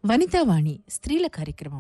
వనితావాణి స్త్రీల కార్యక్రమం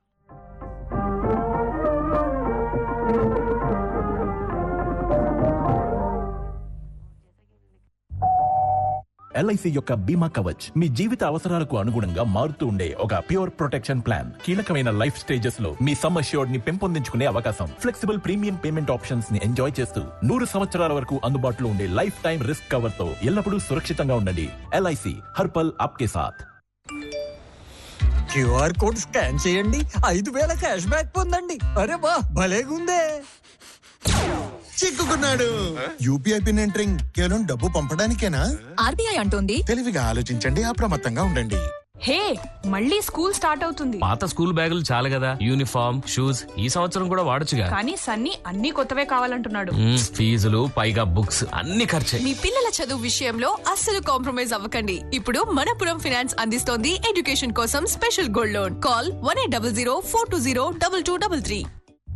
ఎల్ఐసి యొక్క బీమా కవచ్ మీ జీవిత అవసరాలకు అనుగుణంగా మారుతూ ఉండే ఒక ప్యూర్ ప్రొటెక్షన్ ప్లాన్ కీలకమైన లైఫ్ స్టేజెస్ లో మీ సమ్ అష్యూర్డ్ ని పెంపొందించుకునే అవకాశం ఫ్లెక్సిబుల్ ప్రీమియం పేమెంట్ ఆప్షన్స్ ని ఎంజాయ్ చేస్తూ నూరు సంవత్సరాల వరకు అందుబాటులో ఉండే లైఫ్ టైం రిస్క్ కవర్ తో ఎల్లప్పుడూ సురక్షితంగా ఉండండి ఎల్ఐసి హర్పల్ ఆప్కే సాథ్ క్యూఆర్ కోడ్ స్కాన్ చేయండి ఐదు వేల క్యాష్ బ్యాక్ పొందండి అరే వా భలేగుందే చిక్కుకున్నాడు యూపీఐ పిన్ ఎంటరింగ్ కేవలం డబ్బు పంపడానికేనా ఆర్బీఐ అంటోంది తెలివిగా ఆలోచించండి అప్రమత్తంగా ఉండండి హే మళ్ళీ స్కూల్ స్టార్ట్ అవుతుంది పాత స్కూల్ బ్యాగులు చాలు కదా యూనిఫామ్ షూస్ ఈ సంవత్సరం కూడా వాడొచ్చుగా కానీ సన్నీ అన్ని కొత్తవే కావాలంటున్నాడు మ్మ్, ఫీజులు పైగా బుక్స్ అన్ని ఖర్చే మీ పిల్లల చదువు విషయంలో అస్సలు కాంప్రమైజ్ అవ్వకండి ఇప్పుడు మనపురం ఫైనాన్స్ అందిస్తోంది ఎడ్యుకేషన్ కోసం special gold loan call one eight double zero four two zero double two double three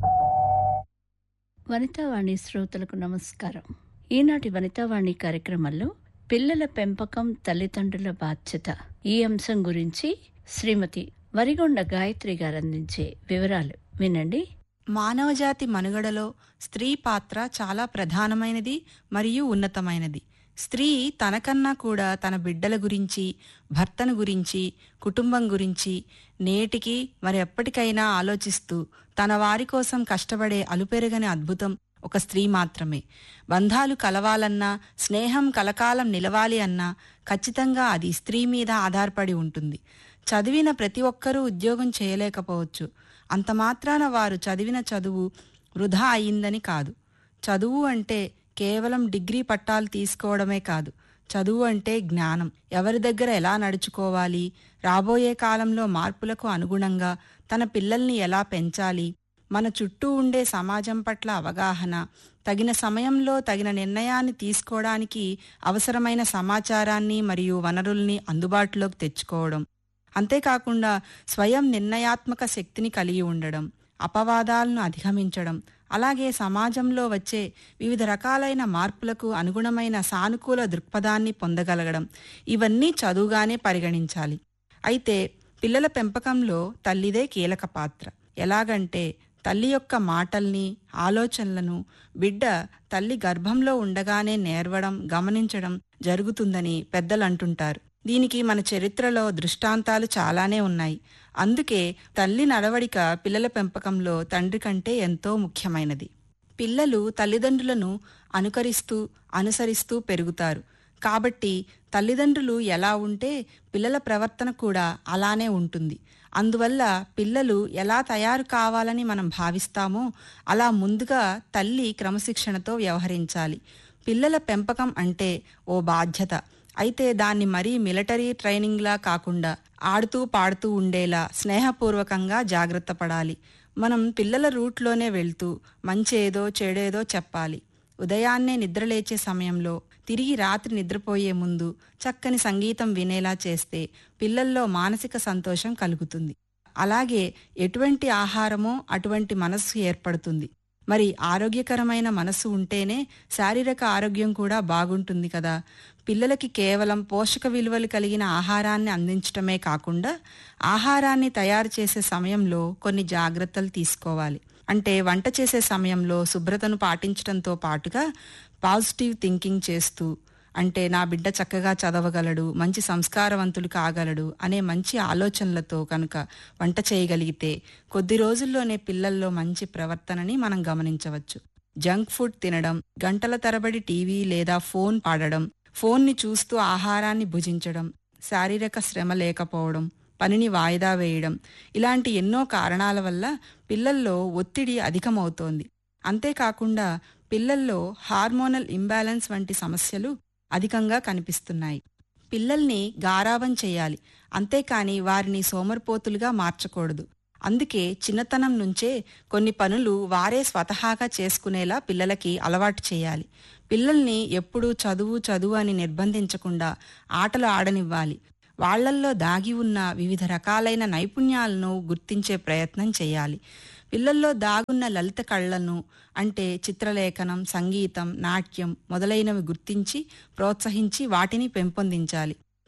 వనితావాణి శ్రోతలకు నమస్కారం ఈనాటి వనితావాణి కార్యక్రమంలో పిల్లల పెంపకం తల్లిదండ్రుల బాధ్యత ఈ అంశం గురించి శ్రీమతి వరిగొండ గాయత్రి గారు అందించే వివరాలు వినండి మానవజాతి మనుగడలో స్త్రీ పాత్ర చాలా ప్రధానమైనది మరియు ఉన్నతమైనది స్త్రీ తనకన్నా కూడా తన బిడ్డల గురించి భర్తను గురించి కుటుంబం గురించి నేటికి మరి ఎప్పటికైనా ఆలోచిస్తూ తన వారి కోసం కష్టపడే అలుపెరగని అద్భుతం ఒక స్త్రీ మాత్రమే బంధాలు కలవాలన్నా స్నేహం కలకాలం నిలవాలి అన్నా ఖచ్చితంగా అది స్త్రీ మీద ఆధారపడి ఉంటుంది చదివిన ప్రతి ఒక్కరూ ఉద్యోగం చేయలేకపోవచ్చు అంత మాత్రాన వారు చదివిన చదువు వృధా అయిందని కాదు చదువు అంటే కేవలం డిగ్రీ పట్టాలు తీసుకోవడమే కాదు చదువు అంటే జ్ఞానం ఎవరి దగ్గర ఎలా నడుచుకోవాలి రాబోయే కాలంలో మార్పులకు అనుగుణంగా తన పిల్లల్ని ఎలా పెంచాలి మన చుట్టూ ఉండే సమాజం పట్ల అవగాహన తగిన సమయంలో తగిన నిర్ణయాన్ని తీసుకోవడానికి అవసరమైన సమాచారాన్ని మరియు వనరుల్ని అందుబాటులోకి తెచ్చుకోవడం అంతేకాకుండా స్వయం నిర్ణయాత్మక శక్తిని కలిగి ఉండడం అపవాదాలను అధిగమించడం అలాగే సమాజంలో వచ్చే వివిధ రకాలైన మార్పులకు అనుగుణమైన సానుకూల దృక్పథాన్ని పొందగలగడం ఇవన్నీ చదువుగానే పరిగణించాలి అయితే పిల్లల పెంపకంలో తల్లిదే కీలక పాత్ర ఎలాగంటే తల్లి యొక్క మాటల్ని ఆలోచనలను బిడ్డ తల్లి గర్భంలో ఉండగానే నేర్వడం గమనించడం జరుగుతుందని పెద్దలు అంటుంటారు దీనికి మన చరిత్రలో దృష్టాంతాలు చాలానే ఉన్నాయి అందుకే తల్లి నడవడిక పిల్లల పెంపకంలో తండ్రి కంటే ఎంతో ముఖ్యమైనది పిల్లలు తల్లిదండ్రులను అనుకరిస్తూ అనుసరిస్తూ పెరుగుతారు కాబట్టి తల్లిదండ్రులు ఎలా ఉంటే పిల్లల ప్రవర్తన కూడా అలానే ఉంటుంది అందువల్ల పిల్లలు ఎలా తయారు కావాలని మనం భావిస్తామో అలా ముందుగా తల్లి క్రమశిక్షణతో వ్యవహరించాలి పిల్లల పెంపకం అంటే ఓ బాధ్యత అయితే దాన్ని మరీ మిలిటరీ ట్రైనింగ్లా కాకుండా ఆడుతూ పాడుతూ ఉండేలా స్నేహపూర్వకంగా జాగ్రత్త పడాలి మనం పిల్లల రూట్లోనే వెళ్తూ మంచేదో చెడేదో చెప్పాలి ఉదయాన్నే నిద్రలేచే సమయంలో తిరిగి రాత్రి నిద్రపోయే ముందు చక్కని సంగీతం వినేలా చేస్తే పిల్లల్లో మానసిక సంతోషం కలుగుతుంది అలాగే ఎటువంటి ఆహారమో అటువంటి మనస్సు ఏర్పడుతుంది మరి ఆరోగ్యకరమైన మనసు ఉంటేనే శారీరక ఆరోగ్యం కూడా బాగుంటుంది కదా పిల్లలకి కేవలం పోషక విలువలు కలిగిన ఆహారాన్ని అందించటమే కాకుండా ఆహారాన్ని తయారు చేసే సమయంలో కొన్ని జాగ్రత్తలు తీసుకోవాలి అంటే వంట చేసే సమయంలో శుభ్రతను పాటించడంతో పాటుగా పాజిటివ్ థింకింగ్ చేస్తూ అంటే నా బిడ్డ చక్కగా చదవగలడు మంచి సంస్కారవంతులు కాగలడు అనే మంచి ఆలోచనలతో కనుక వంట చేయగలిగితే కొద్ది రోజుల్లోనే పిల్లల్లో మంచి ప్రవర్తనని మనం గమనించవచ్చు జంక్ ఫుడ్ తినడం గంటల తరబడి టీవీ లేదా ఫోన్ పాడడం ఫోన్ని చూస్తూ ఆహారాన్ని భుజించడం శారీరక శ్రమ లేకపోవడం పనిని వాయిదా వేయడం ఇలాంటి ఎన్నో కారణాల వల్ల పిల్లల్లో ఒత్తిడి అధికమవుతోంది అంతేకాకుండా పిల్లల్లో హార్మోనల్ ఇంబ్యాలెన్స్ వంటి సమస్యలు అధికంగా కనిపిస్తున్నాయి పిల్లల్ని గారాబం చేయాలి అంతేకాని వారిని సోమరిపోతులుగా మార్చకూడదు అందుకే చిన్నతనం నుంచే కొన్ని పనులు వారే స్వతహాగా చేసుకునేలా పిల్లలకి అలవాటు చేయాలి పిల్లల్ని ఎప్పుడూ చదువు చదువు అని నిర్బంధించకుండా ఆటలు ఆడనివ్వాలి వాళ్లల్లో దాగి ఉన్న వివిధ రకాలైన నైపుణ్యాలను గుర్తించే ప్రయత్నం చేయాలి పిల్లల్లో దాగున్న లలిత కళలను అంటే చిత్రలేఖనం సంగీతం నాట్యం మొదలైనవి గుర్తించి ప్రోత్సహించి వాటిని పెంపొందించాలి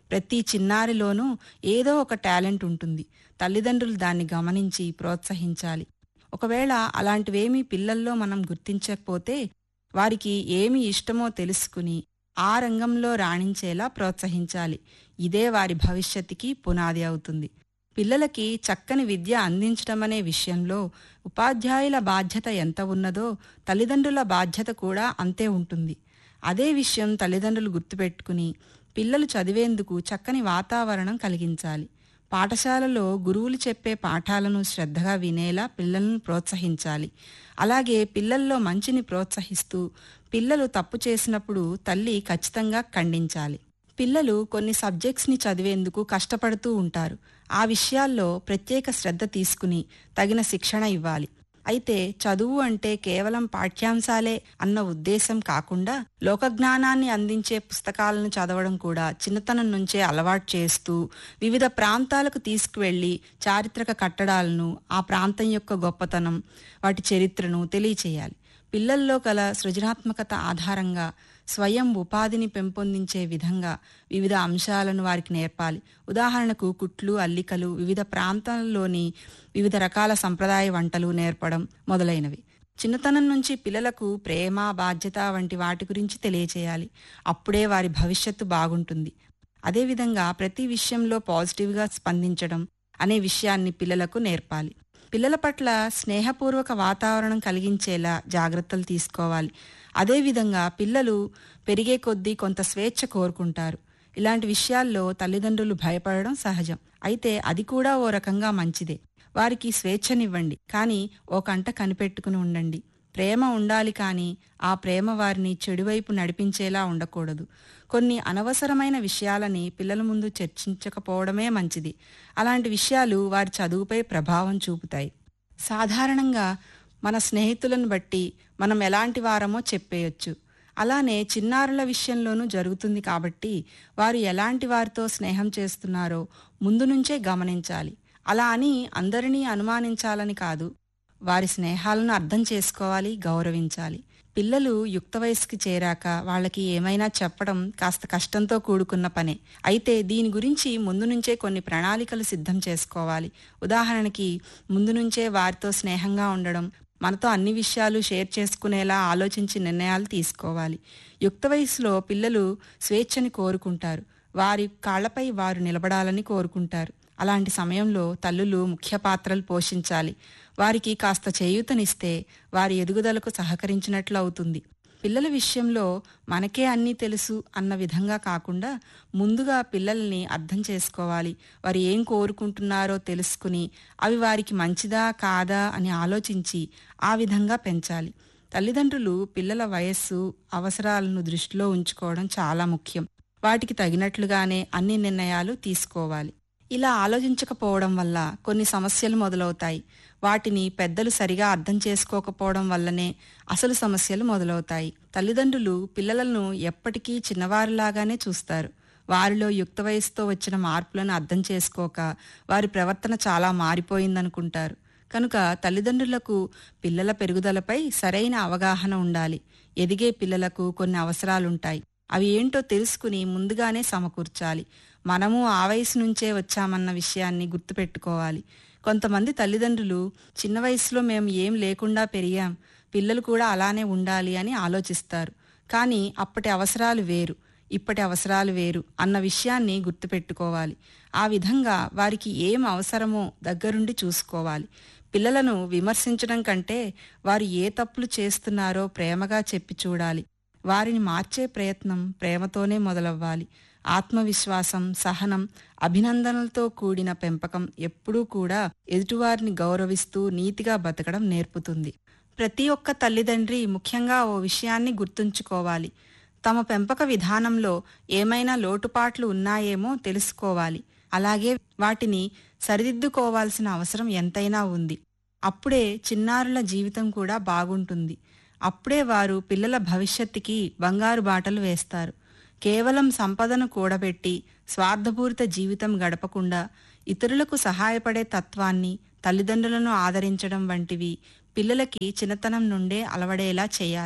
ప్రతి చిన్నారిలోనూ ఏదో ఒక టాలెంట్ ఉంటుంది తల్లిదండ్రులు దాన్ని గమనించి ప్రోత్సహించాలి ఒకవేళ అలాంటివేమీ పిల్లల్లో మనం గుర్తించకపోతే వారికి ఏమి ఇష్టమో తెలుసుకుని ఆ రంగంలో రాణించేలా ప్రోత్సహించాలి ఇదే వారి భవిష్యత్తుకి పునాది అవుతుంది పిల్లలకి చక్కని విద్య అందించడం అనే విషయంలో ఉపాధ్యాయుల బాధ్యత ఎంత ఉన్నదో తల్లిదండ్రుల బాధ్యత కూడా అంతే ఉంటుంది అదే విషయం తల్లిదండ్రులు గుర్తుపెట్టుకుని పిల్లలు చదివేందుకు చక్కని వాతావరణం కలిగించాలి పాఠశాలలో గురువులు చెప్పే పాఠాలను శ్రద్ధగా వినేలా పిల్లలను ప్రోత్సహించాలి అలాగే పిల్లల్లో మంచిని ప్రోత్సహిస్తూ పిల్లలు తప్పు చేసినప్పుడు తల్లి ఖచ్చితంగా ఖండించాలి పిల్లలు కొన్ని సబ్జెక్ట్స్ని చదివేందుకు కష్టపడుతూ ఉంటారు ఆ విషయాల్లో ప్రత్యేక శ్రద్ధ తీసుకుని తగిన శిక్షణ ఇవ్వాలి అయితే చదువు అంటే కేవలం పాఠ్యాంశాలే అన్న ఉద్దేశం కాకుండా లోకజ్ఞానాన్ని అందించే పుస్తకాలను చదవడం కూడా చిన్నతనం నుంచే అలవాటు చేస్తూ వివిధ ప్రాంతాలకు తీసుకువెళ్లి చారిత్రక కట్టడాలను ఆ ప్రాంతం యొక్క గొప్పతనం వాటి చరిత్రను తెలియచేయాలి పిల్లల్లో గల సృజనాత్మకత ఆధారంగా స్వయం ఉపాధిని పెంపొందించే విధంగా వివిధ అంశాలను వారికి నేర్పాలి ఉదాహరణకు కుట్లు అల్లికలు వివిధ ప్రాంతాల్లోని వివిధ రకాల సంప్రదాయ వంటలు నేర్పడం మొదలైనవి చిన్నతనం నుంచి పిల్లలకు ప్రేమ బాధ్యత వంటి వాటి గురించి తెలియచేయాలి అప్పుడే వారి భవిష్యత్తు బాగుంటుంది అదేవిధంగా ప్రతి విషయంలో పాజిటివ్గా స్పందించడం అనే విషయాన్ని పిల్లలకు నేర్పాలి పిల్లల పట్ల స్నేహపూర్వక వాతావరణం కలిగించేలా జాగ్రత్తలు తీసుకోవాలి అదేవిధంగా పిల్లలు పెరిగే కొద్దీ కొంత స్వేచ్ఛ కోరుకుంటారు ఇలాంటి విషయాల్లో తల్లిదండ్రులు భయపడడం సహజం అయితే అది కూడా ఓ రకంగా మంచిదే వారికి స్వేచ్ఛనివ్వండి కానీ ఓ కంట కనిపెట్టుకుని ఉండండి ప్రేమ ఉండాలి కానీ ఆ ప్రేమ వారిని చెడువైపు నడిపించేలా ఉండకూడదు కొన్ని అనవసరమైన విషయాలని పిల్లల ముందు చర్చించకపోవడమే మంచిది అలాంటి విషయాలు వారి చదువుపై ప్రభావం చూపుతాయి సాధారణంగా మన స్నేహితులను బట్టి మనం ఎలాంటి వారమో చెప్పేయొచ్చు అలానే చిన్నారుల విషయంలోనూ జరుగుతుంది కాబట్టి వారు ఎలాంటి వారితో స్నేహం చేస్తున్నారో ముందు నుంచే గమనించాలి అలా అని అందరినీ అనుమానించాలని కాదు వారి స్నేహాలను అర్థం చేసుకోవాలి గౌరవించాలి పిల్లలు యుక్త వయసుకి చేరాక వాళ్ళకి ఏమైనా చెప్పడం కాస్త కష్టంతో కూడుకున్న పనే అయితే దీని గురించి ముందు నుంచే కొన్ని ప్రణాళికలు సిద్ధం చేసుకోవాలి ఉదాహరణకి ముందు నుంచే వారితో స్నేహంగా ఉండడం మనతో అన్ని విషయాలు షేర్ చేసుకునేలా ఆలోచించి నిర్ణయాలు తీసుకోవాలి యుక్త వయసులో పిల్లలు స్వేచ్ఛని కోరుకుంటారు వారి కాళ్లపై వారు నిలబడాలని కోరుకుంటారు అలాంటి సమయంలో తల్లులు ముఖ్య పాత్రలు పోషించాలి వారికి కాస్త చేయూతనిస్తే వారి ఎదుగుదలకు సహకరించినట్లు అవుతుంది పిల్లల విషయంలో మనకే అన్నీ తెలుసు అన్న విధంగా కాకుండా ముందుగా పిల్లల్ని అర్థం చేసుకోవాలి వారు ఏం కోరుకుంటున్నారో తెలుసుకుని అవి వారికి మంచిదా కాదా అని ఆలోచించి ఆ విధంగా పెంచాలి తల్లిదండ్రులు పిల్లల వయస్సు అవసరాలను దృష్టిలో ఉంచుకోవడం చాలా ముఖ్యం వాటికి తగినట్లుగానే అన్ని నిర్ణయాలు తీసుకోవాలి ఇలా ఆలోచించకపోవడం వల్ల కొన్ని సమస్యలు మొదలవుతాయి వాటిని పెద్దలు సరిగా అర్థం చేసుకోకపోవడం వల్లనే అసలు సమస్యలు మొదలవుతాయి తల్లిదండ్రులు పిల్లలను ఎప్పటికీ చిన్నవారిలాగానే చూస్తారు వారిలో యుక్త వయసుతో వచ్చిన మార్పులను అర్థం చేసుకోక వారి ప్రవర్తన చాలా మారిపోయిందనుకుంటారు కనుక తల్లిదండ్రులకు పిల్లల పెరుగుదలపై సరైన అవగాహన ఉండాలి ఎదిగే పిల్లలకు కొన్ని అవసరాలుంటాయి అవి ఏంటో తెలుసుకుని ముందుగానే సమకూర్చాలి మనము ఆ వయసు నుంచే వచ్చామన్న విషయాన్ని గుర్తుపెట్టుకోవాలి కొంతమంది తల్లిదండ్రులు చిన్న వయసులో మేము ఏం లేకుండా పెరిగాం పిల్లలు కూడా అలానే ఉండాలి అని ఆలోచిస్తారు కానీ అప్పటి అవసరాలు వేరు ఇప్పటి అవసరాలు వేరు అన్న విషయాన్ని గుర్తుపెట్టుకోవాలి ఆ విధంగా వారికి ఏం అవసరమో దగ్గరుండి చూసుకోవాలి పిల్లలను విమర్శించడం కంటే వారు ఏ తప్పులు చేస్తున్నారో ప్రేమగా చెప్పి చూడాలి వారిని మార్చే ప్రయత్నం ప్రేమతోనే మొదలవ్వాలి ఆత్మవిశ్వాసం సహనం అభినందనలతో కూడిన పెంపకం ఎప్పుడూ కూడా ఎదుటివారిని గౌరవిస్తూ నీతిగా బతకడం నేర్పుతుంది ప్రతి ఒక్క తల్లిదండ్రి ముఖ్యంగా ఓ విషయాన్ని గుర్తుంచుకోవాలి తమ పెంపక విధానంలో ఏమైనా లోటుపాట్లు ఉన్నాయేమో తెలుసుకోవాలి అలాగే వాటిని సరిదిద్దుకోవాల్సిన అవసరం ఎంతైనా ఉంది అప్పుడే చిన్నారుల జీవితం కూడా బాగుంటుంది అప్పుడే వారు పిల్లల భవిష్యత్తుకి బంగారు బాటలు వేస్తారు కేవలం సంపదను కూడబెట్టి స్వార్థపూరిత జీవితం గడపకుండా ఇతరులకు సహాయపడే తత్వాన్ని తల్లిదండ్రులను ఆదరించడం వంటివి పిల్లలకి చిన్నతనం నుండే అలవడేలా చేయాలి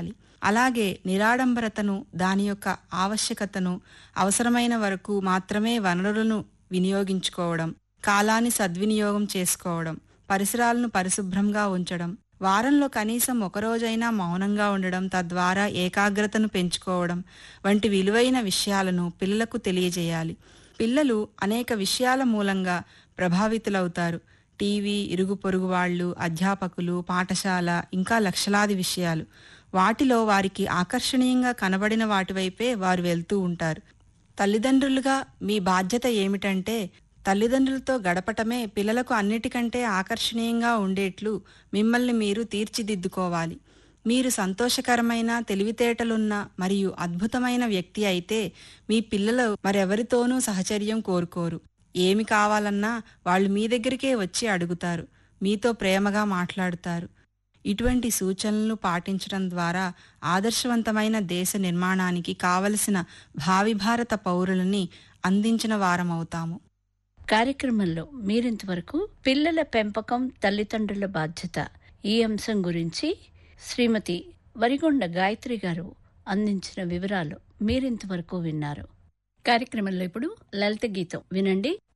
అలాగే నిరాడంబరతను దాని యొక్క ఆవశ్యకతను అవసరమైన వరకు మాత్రమే వనరులను వినియోగించుకోవడం కాలాన్ని సద్వినియోగం చేసుకోవడం పరిసరాలను పరిశుభ్రంగా ఉంచడం వారంలో కనీసం ఒకరోజైనా మౌనంగా ఉండడం తద్వారా ఏకాగ్రతను పెంచుకోవడం వంటి విలువైన విషయాలను పిల్లలకు తెలియజేయాలి పిల్లలు అనేక విషయాల మూలంగా ప్రభావితులవుతారు టీవీ ఇరుగు పొరుగు వాళ్ళు అధ్యాపకులు పాఠశాల ఇంకా లక్షలాది విషయాలు వాటిలో వారికి ఆకర్షణీయంగా కనబడిన వాటివైపే వారు వెళ్తూ ఉంటారు తల్లిదండ్రులుగా మీ బాధ్యత ఏమిటంటే తల్లిదండ్రులతో గడపటమే పిల్లలకు అన్నిటికంటే ఆకర్షణీయంగా ఉండేట్లు మిమ్మల్ని మీరు తీర్చిదిద్దుకోవాలి మీరు సంతోషకరమైన తెలివితేటలున్న మరియు అద్భుతమైన వ్యక్తి అయితే మీ పిల్లలు మరెవరితోనూ సహచర్యం కోరుకోరు ఏమి కావాలన్నా వాళ్ళు మీ దగ్గరికే వచ్చి అడుగుతారు మీతో ప్రేమగా మాట్లాడుతారు ఇటువంటి సూచనలను పాటించడం ద్వారా ఆదర్శవంతమైన దేశ నిర్మాణానికి కావలసిన భావి భారత పౌరులని అందించిన వారమవుతాము కార్యక్రమంలో మీరింతవరకు పిల్లల పెంపకం తల్లిదండ్రుల బాధ్యత ఈ అంశం గురించి శ్రీమతి వరిగొండ గాయత్రి గారు అందించిన వివరాలు మీరింతవరకు విన్నారు కార్యక్రమంలో ఇప్పుడు లలిత గీతం వినండి